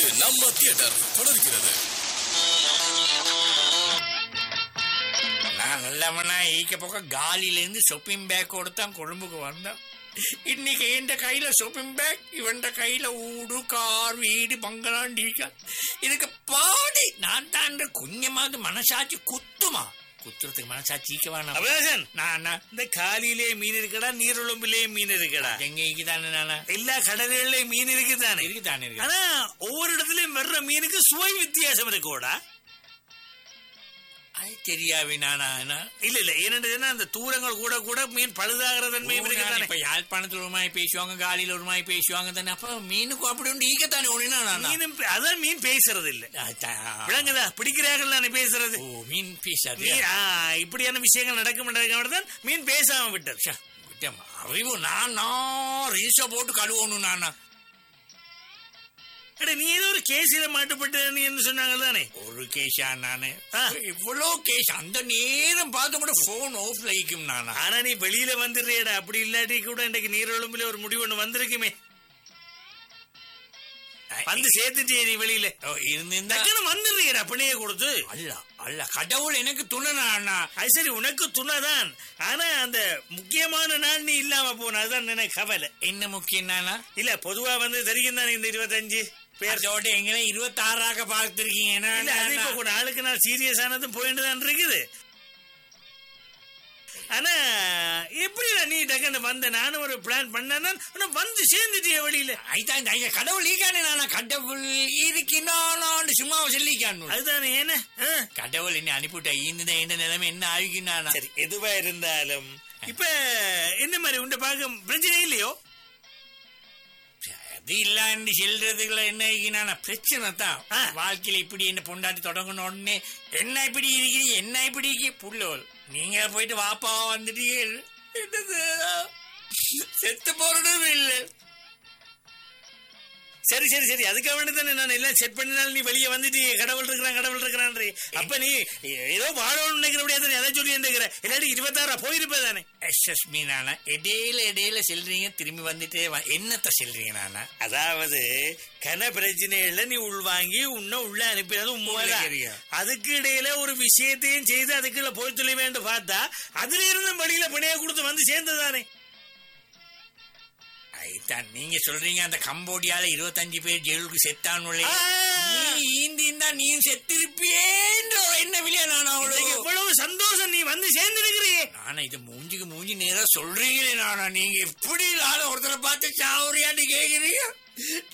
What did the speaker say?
இது நம்ம தியேட்டர் தொடர்கிறது நான் நல்லவனா ஈக்க பக்கம் காலில இருந்து ஷாப்பிங் பேக் தான் கொழும்புக்கு வந்தேன் இன்னைக்கு என் கையில ஷாப்பிங் பேக் இவன் கையில ஊடு கார் வீடு பங்களான் டீக்கா இதுக்கு பாடி நான் தான் கொஞ்சமாவது மனசாட்சி குத்துமா குத்துறதுக்கு மனசாட்சி ஈக்க வேணாம் அபிலாஷன் நான் இந்த காலிலே மீன் இருக்கடா நீருளம்பிலே மீன் இருக்கடா எங்க ஈக்குதானே நானா எல்லா கடல்கள்லயும் மீன் இருக்குதானே இருக்குதானே இருக்கு ஆனா ஒவ்வொரு இடத்துலயும் வர்ற மீனுக்கு சுவை வித்தியாசம் இருக்கோடா அது தெரியாவே நானா என்ன? இல்ல இல்ல ஏன்னா அந்த தூரங்கள் கூட கூட மீன் பழுதாகிற தன்மையும் இருக்குதானே இப்ப யாழ்ப்பாணத்துல ஒரு மாதிரி பேசுவாங்க காலில ஒரு மாதிரி பேசுவாங்க தானே அப்ப மீனுக்கும் அப்படி உண்டு ஈக்கத்தானே ஒண்ணுனா நானா மீனும் பே- அதான் மீன் பேசுறது இல்ல அதான். விளங்குதா பிடிக்கிறார்கள் தானே பேசுறது ஓ மீன் பேசாது மீன், ஆ, இப்படியான விஷயங்கள் நடக்கும் தான் மீன் பேசாம விட்டது ச்சே, விட்டேன். அறிவு நான் நான் ரீச போட்டு கழுவணும் நானா அட நீ ஏதோ ஒரு கேஸில மாட்டுப்பட்டு நீ என்ன சொன்னாங்க தானே ஒரு கேஷா நானு ஆ. இவ்வளவு கேஸ் அந்த நேரம் பார்த்து கூட போன் ஆஃப் லைக்கும் நானா ஆனா நீ வெளியில வந்துடுறியடா அப்படி இல்லாட்டி கூட இன்றைக்கு நீரொழும்புல ஒரு முடிவு ஒண்ணு வந்திருக்குமே வந்து சேர்த்துட்டியே நீ வெளியில ஓ, இருந்திருந்தா டக்குன்னு வந்துடுறியடா பிணைய கொடுத்து அல்ல அல்ல கடவுள் எனக்கு துணை நானா அது சரி உனக்கு துணைதான் ஆனா அந்த முக்கியமான நாள் நீ இல்லாம போன அதுதான் எனக்கு கவலை என்ன முக்கியம் நானா இல்ல பொதுவா வந்து தெரியும் தானே இந்த இருபத்தஞ்சு பேர் பேர்தோட எங்களை இருபத்தாறாக பார்த்திருக்கீங்க இல்ல அது இப்ப நானா? கூட ஆளுக்கு நாள் சீரியஸ் ஆனதும் போயிட்டு தான் இருக்குது ஆனா எப்படிடா நீ டக்குன்னு வந்த நானும் ஒரு பிளான் பண்ணேன்னா ஆனா வந்து சேர்ந்துட்டிய வெளியில ஐதான் இந்த ஐயா கடவுள் ஈக்கானே நானா கடவுள் இருக்கினான்னு சும்மா சொல்லிக்கானு அதுதானே ஏன்னா ஆ. கடவுள் என்ன அனுப்பிவிட்டா இந்த என்ன நிலைமை என்ன ஆகினானா சரி எதுவா இருந்தாலும் இப்ப என்ன மாதிரி உண்ட பார்க்க பிரச்சனை இல்லையோ அது இல்லான்னு சொல்றதுக்குள்ள என்ன ஆகினானா பிரச்சனை தான் ஆ. வாழ்க்கையில இப்படி என்ன பொண்டாட்டி தொடங்கணும் உடனே என்ன இப்படி இருக்கிறீங்க என்ன இப்படி இருக்கீங்க புள்ளோல் நீங்க போயிட்டு வாப்பா வந்துட்டீங்க என்னது செத்து போறதும் இல்லை சரி சரி சரி அதுக்காக வேண்டி தானே நான் எல்லாம் செட் பண்ணினாலும் நீ வெளியே வந்துட்டு கடவுள் இருக்கிறான் கடவுள் இருக்கிறான் அப்ப நீ ஏதோ வாழணும்னு நினைக்கிறபடியா தானே எதை சொல்லி இருக்கிற இல்லாட்டி இருபத்தாறா போயிருப்ப தானே எஸ்எஸ்மி நானா இடையில இடையில செல்றீங்க திரும்பி வந்துட்டே வா- என்னத்த செல்றீங்க நானா அதாவது கன பிரச்சனைகள்ல நீ உள்வாங்கி உன்னை உள்ள அனுப்பினது உண்மைதான் தெரியும். அதுக்கு இடையில ஒரு விஷயத்தையும் செய்து அதுக்குள்ள போய் தொலை வேண்டும் பார்த்தா அதுல இருந்து வழியில பிணைய கொடுத்து வந்து சேர்ந்ததானே ஐதான் நீங்க சொல்றீங்க அந்த கம்போடியால இருபத்தஞ்சு பேர் ஜெயிலுக்கு செத்தானுள்ளே ஆ. நீ ஈந்திருந்தா நீ செத்திருப்பேன்ற என்ன விலையா நானா இன்னைக்கு அவ்வளவு எவ்வளவு சந்தோஷம் நீ வந்து சேர்ந்திருக்கிறியே நானா இது மூஞ்சிக்கு மூஞ்சி நேரா சொல்றீங்களே நானா நீங்க எப்படி நானும் ஒருத்தரை பார்த்து சாவரியான்னு கேக்குறீங்க